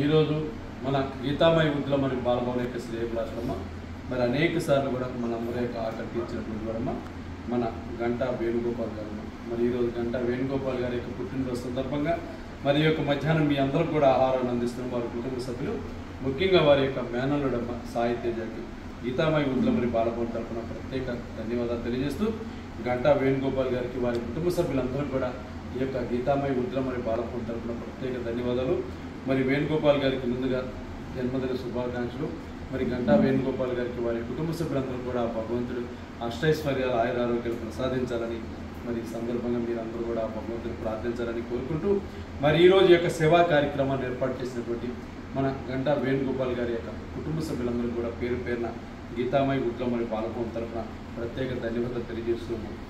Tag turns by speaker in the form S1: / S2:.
S1: ఈరోజు మన గీతామయ వృద్ధిలో మనకి బాలభవన్ యొక్క శ్రేయభిలాషమ్మ మరి అనేక సార్లు కూడా మన అందరి యొక్క ఆకలి తీర్చినటువంటి వారమ్మ మన గంటా వేణుగోపాల్ గారు మరి ఈరోజు గంటా వేణుగోపాల్ గారి యొక్క పుట్టినరోజు సందర్భంగా మరి ఈ యొక్క మధ్యాహ్నం మీ అందరూ కూడా ఆహారాన్ని అందిస్తున్న వారి కుటుంబ సభ్యులు ముఖ్యంగా వారి యొక్క మేనల్లుడమ్మ సాయి తేజకి గీతామయ వృద్ధిలో మరి బాలభవన్ తరపున ప్రత్యేక ధన్యవాదాలు తెలియజేస్తూ గంటా వేణుగోపాల్ గారికి వారి కుటుంబ సభ్యులందరూ కూడా ఈ యొక్క గీతామయ వృద్ధిలో మరి బాలభవన్ తరపున ప్రత్యేక ధన్యవాదాలు మరి వేణుగోపాల్ గారికి ముందుగా జన్మదిన శుభాకాంక్షలు మరి గంటా వేణుగోపాల్ గారికి వారి కుటుంబ సభ్యులందరూ కూడా భగవంతుడు అష్టైశ్వర్యాలు ఆయుర ఆరోగ్యాలు ప్రసాదించాలని మరి ఈ సందర్భంగా మీరందరూ కూడా భగవంతుని ప్రార్థించాలని కోరుకుంటూ మరి ఈ రోజు యొక్క సేవా కార్యక్రమాన్ని ఏర్పాటు చేసినటువంటి మన గంటా వేణుగోపాల్ గారి యొక్క కుటుంబ సభ్యులందరూ కూడా పేరు పేరున గీతామయ గుట్లో మరి పాల్గొన తరపున ప్రత్యేక ధన్యవాదాలు తెలియజేస్తున్నాము